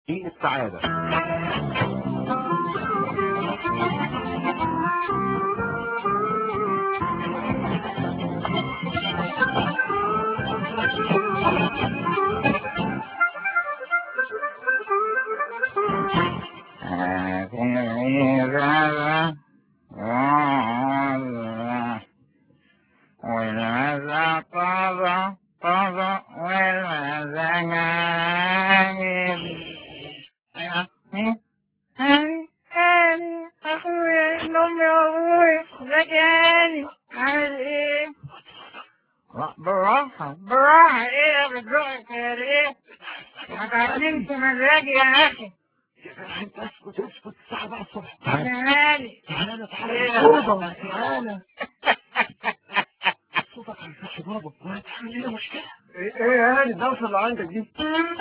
في السعادة والمزة طابة طابة والمزة نايم هاني هاني أخويا أمي وأبوي زكاني عايز إيه؟ بالراحة بالراحة إيه يا بتزوقك يا إيه؟ ما تعلمش مزاجي يا أخي انت اسكت اسكت الساعة بقى الصبح تعالى تعالى تعالى إيه؟ بابا تعالى صوتك هيصحي بابا وهتعمل لنا مشكلة ايه ايه يا هاني الدوشه اللي عندك دي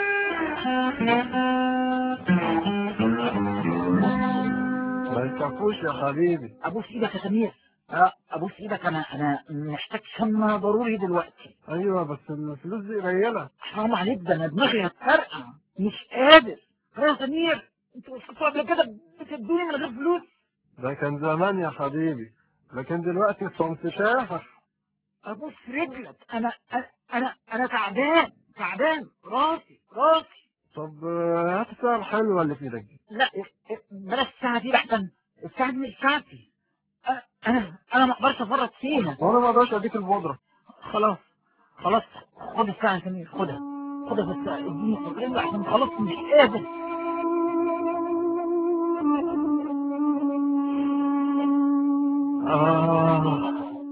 ما يكفوش يا حبيبي ابوس ايدك يا سمير أه، ابوس ايدك انا انا محتاج شمة ضروري دلوقتي ايوه بس الفلوس دي قليله حرام عليك ده انا دماغي هتفرقع مش قادر يا سمير انتوا كنتوا قبل كده بتدوني من غير فلوس ده كان زمان يا حبيبي لكن دلوقتي صمت شاحة ابوس رجلك انا انا انا, أنا تعبان تعبان راسي راسي طب آه، هات الساعة الحلوة اللي في ايدك دي لا بلاش الساعة دي احسن الساعة دي مش ساعتي أنا- انا انا ما اقدرش افرط فيها وانا ما اقدرش اديك البودرة خلاص خلاص خد الساعة يا سمير خدها خدها بس اديني فكرة عشان خلاص مش قادر آه.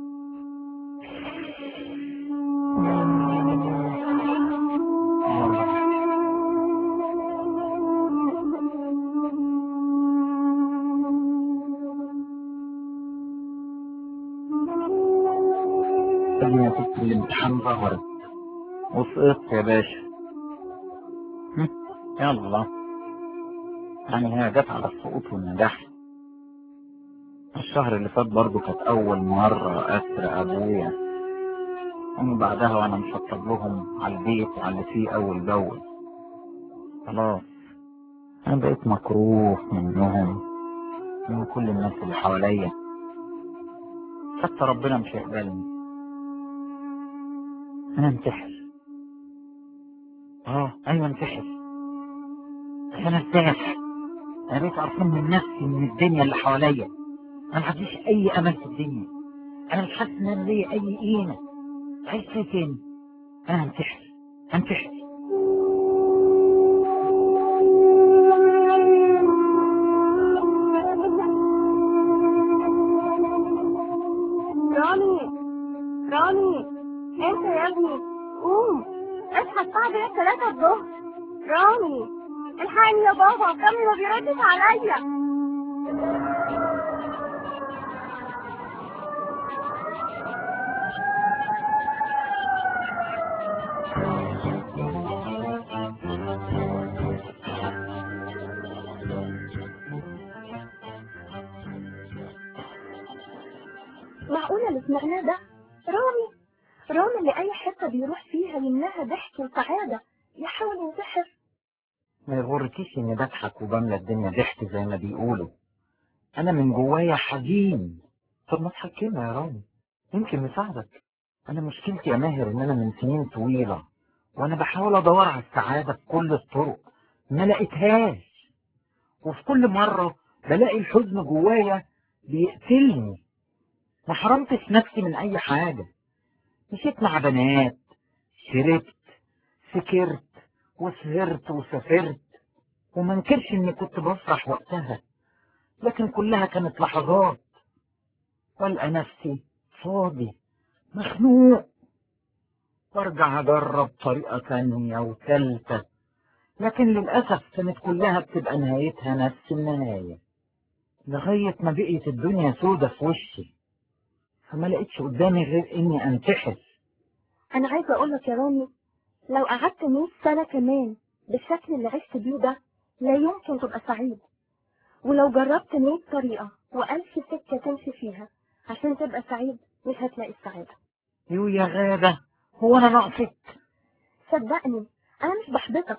ابني كنت الامتحان ظهرت وسقطت يا باشا هم، يلا يعني هي جت على السقوط والنجاح الشهر اللي فات برضه كانت أول مرة أسرق أبويا ومن بعدها وأنا مشطب لهم على البيت وعلى اللي فيه أول بأول خلاص أنا بقيت مكروه منهم من كل الناس اللي حواليا حتى ربنا مش هيقبلني انا انتحر اه ايوه انتحر عشان ارتاح انا بقيت قرفان من نفسي من الدنيا اللي حواليا انا ما عنديش اي امل في الدنيا انا مش حاسس ان انا ليا اي قيمه عايز ايه تاني انا هنتحر هنتحر رامي رامي انت يا ابني قوم اصحى الساعة بقت 3 الظهر رامي الحقني يا بابا كمي ما بيردش عليا معقولة اللي سمعناه ده رامي رامي اللي أي حتة بيروح فيها يملاها ضحك وسعادة يحاول ينتحر ما يغركيش اني بضحك وبملى الدنيا ضحك زي ما بيقولوا انا من جوايا حزين طب ما تحكينا يا رامي يمكن نساعدك انا مشكلتي يا ماهر ان انا من سنين طويلة وانا بحاول ادور على السعادة بكل الطرق ما لقيتهاش وفي كل مرة بلاقي الحزن جوايا بيقتلني ما حرمتش نفسي من اي حاجة مشيت مع بنات شربت سكرت وسهرت وسافرت وما انكرش اني كنت بفرح وقتها لكن كلها كانت لحظات والقى نفسي فاضي مخنوق وارجع اجرب طريقة تانية وتالتة لكن للأسف كانت كلها بتبقى نهايتها نفس النهاية لغاية ما بقيت الدنيا سودة في وشي فما لقيتش قدامي غير اني انتحر أنا عايزة أقولك يا رامي لو قعدت 100 سنة كمان بالشكل اللي عشت بيه ده لا يمكن تبقى سعيد ولو جربت 100 طريقة وألف سكة تمشي فيها عشان تبقى سعيد مش هتلاقي السعادة يو يا غادة هو انا ناقصك صدقني أنا مش بحبطك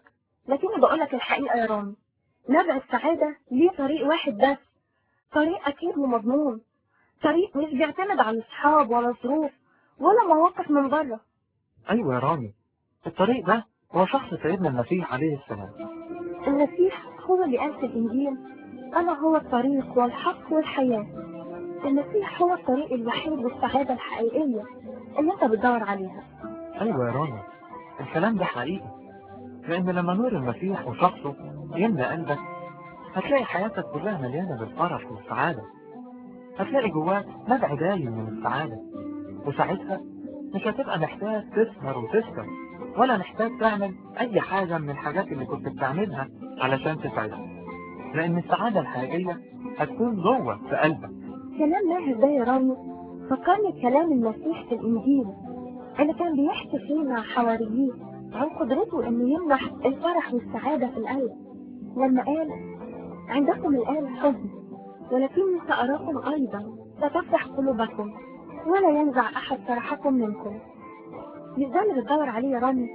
لكني بقولك الحقيقة يا رامي نبع السعادة ليه طريق واحد بس طريق أكيد ومضمون طريق مش بيعتمد على أصحاب ولا ظروف ولا مواقف من بره أيوة يا رامي الطريق ده هو شخص سيدنا المسيح عليه السلام المسيح هو اللي قال في الإنجيل أنا هو الطريق والحق والحياة المسيح هو الطريق الوحيد للسعادة الحقيقية اللي أنت بتدور عليها أيوة يا رامي الكلام ده حقيقي لأن لما نور المسيح وشخصه يملأ قلبك هتلاقي حياتك كلها مليانة بالفرح والسعادة هتلاقي جواك نبع دايم من السعادة وساعتها مش هتبقى محتاج تسهر وتسكر ولا محتاج تعمل أي حاجة من الحاجات اللي كنت بتعملها علشان تسعدك لأن السعادة الحقيقية هتكون جوه في قلبك كلام ماهر ده يا رامي فكرني بكلام المسيح في الإنجيل اللي كان بيحكي فيه مع حوارييه عن قدرته إنه يمنح الفرح والسعادة في القلب لما قال عندكم الآن حزن ولكني سأراكم أيضا ستفرح قلوبكم ولا ينزع أحد فرحكم منكم مش ده اللي بتدور عليه يا رامي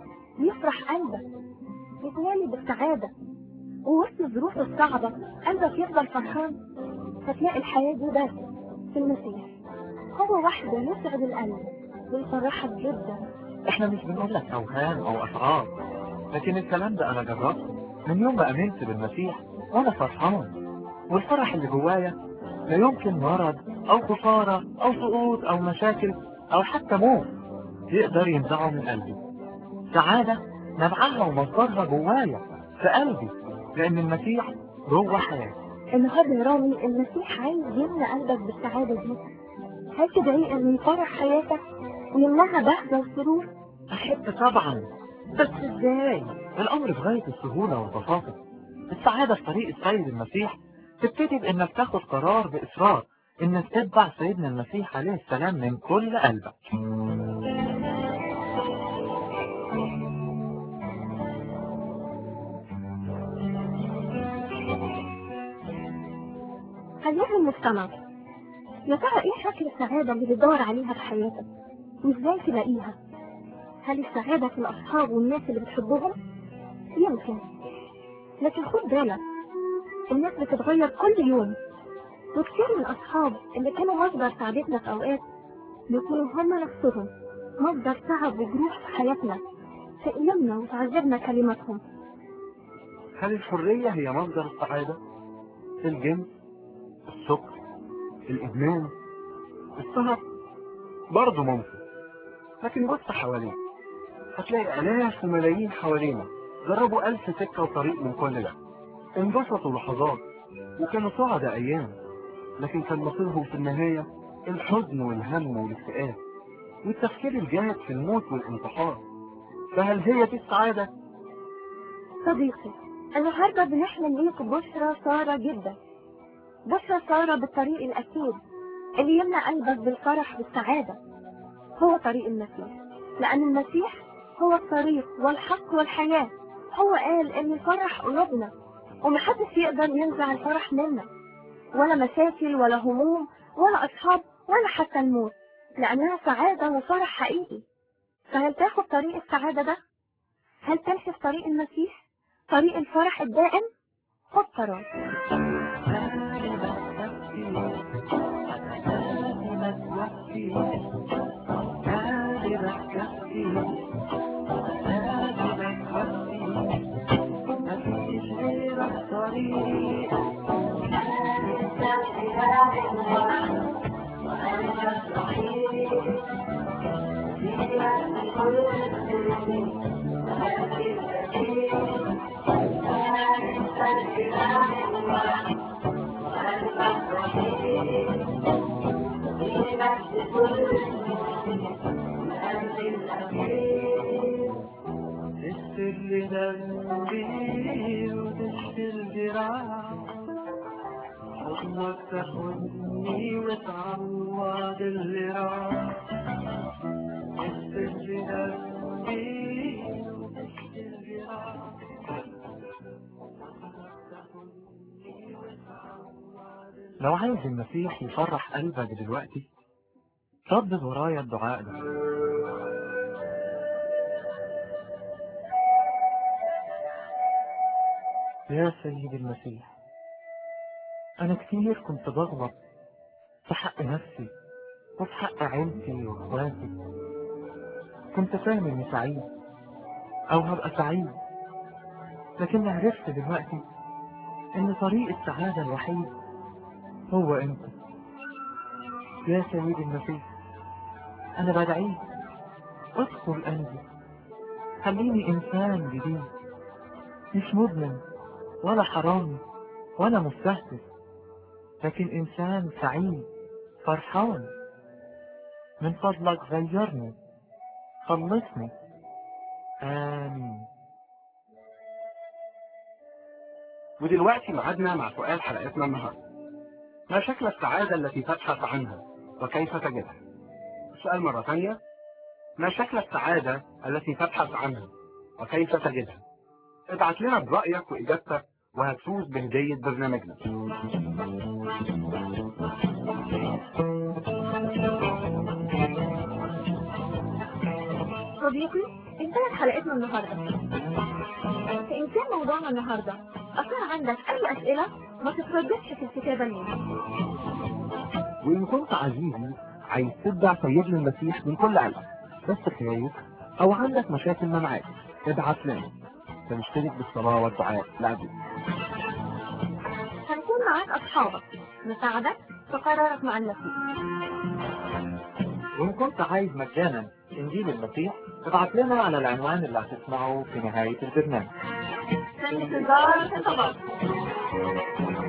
يفرح قلبك يتمالي بالسعادة ووسط الظروف الصعبة قلبك يفضل فرحان فتلاقي الحياة دي بس في المسيح هو وحده يسعد القلب ويفرحك جدا احنا مش بنقول لك اوهام او اشعار لكن الكلام ده انا جربته من يوم ما امنت بالمسيح وانا فرحان والفرح اللي جوايا لا يمكن مرض او خسارة او سقوط او مشاكل او حتى موت يقدر ينزعه من قلبي سعادة نبعها ومصدرها جوايا في قلبي لان المسيح جوه حياتي النهارده يا رامي المسيح عايز يملى قلبك بالسعادة دي هل تدعي انه يفرح حياتك ويملاها بهجة وسرور أحب طبعا بس ازاي الأمر في غاية السهولة والبساطة السعادة في طريق السيد المسيح تبتدي بإنك تاخد قرار بإصرار إنك تتبع سيدنا المسيح عليه السلام من كل قلبك أيها المستمع يا ترى إيه شكل السعادة اللي بتدور عليها في حياتك وإزاي تلاقيها هل السعادة في الأصحاب والناس اللي بتحبهم يمكن لكن خد بالك الناس بتتغير كل يوم وكثير من الأصحاب اللي كانوا مصدر سعادتنا في أوقات بيكونوا هم نفسهم مصدر تعب وجروح في حياتنا تألمنا وتعذبنا كلماتهم هل الحرية هي مصدر السعادة؟ الجنس السكر الإدمان السهر برضه ممكن لكن بص حواليك هتلاقي آلاف وملايين حوالينا جربوا ألف سكة وطريق من كل ده انبسطوا لحظات وكانوا سعداء أيام لكن كان مصيرهم في النهاية الحزن والهم والاكتئاب والتفكير الجاد في الموت والانتحار فهل هي دي السعادة؟ صديقي النهارده بنحمل ليك بشرى سارة جدا بشرى سارة بالطريق الأكيد اللي يملأ قلبك بالفرح والسعادة هو طريق المسيح لأن المسيح هو الطريق والحق والحياة هو قال إن الفرح قلوبنا ومحدش يقدر ينزع الفرح منا ولا مشاكل ولا هموم ولا أصحاب ولا حتى الموت لأنها سعادة وفرح حقيقي فهل تاخد طريق السعادة ده؟ هل تمشي في طريق المسيح؟ طريق الفرح الدائم؟ خد قرار تشتري دمي وتشتري الجراح حضنك تاخدني وتعوض اللي راح تشتري دمي وتشتري الجراح لو عايز المسيح يفرح قلبك دلوقتي ردد ورايا الدعاء ده يا سيد المسيح أنا كتير كنت بغلط في حق نفسي وفي حق عيلتي وإخواتي كنت فاهم إني سعيد أو هبقى سعيد لكن عرفت دلوقتي إن طريق السعادة الوحيد هو أنت يا سيد المسيح أنا بدعيك ادخل قلبي خليني إنسان جديد مش مدمن ولا حرامي ولا مستهتر لكن إنسان سعيد فرحان من فضلك غيرني خلصني آمين ودلوقتي معادنا مع سؤال حلقتنا النهاردة ما شكل السعادة التي تبحث عنها وكيف تجدها السؤال مرة ثانية ما شكل السعادة التي تبحث عنها وكيف تجدها ابعت لنا برأيك وإجابتك وهتفوز بهدية برنامجنا صديقي انتهت حلقتنا النهاردة فإن كان موضوعنا النهاردة أثار عندك أي أسئلة ما تترددش في الكتابة لنا وإن كنت عزيزي عايز تتبع سيدنا المسيح من كل قلبك بس خايف أو عندك مشاكل ما معاك ابعت لنا فنشترك بالصلاة والدعاء لأجلك هنكون معاك أصحابك نساعدك في قرارك مع المسيح وإن كنت عايز مجانا إنجيل المسيح ابعت لنا على العنوان اللي هتسمعه في نهاية البرنامج في انتظار خطابك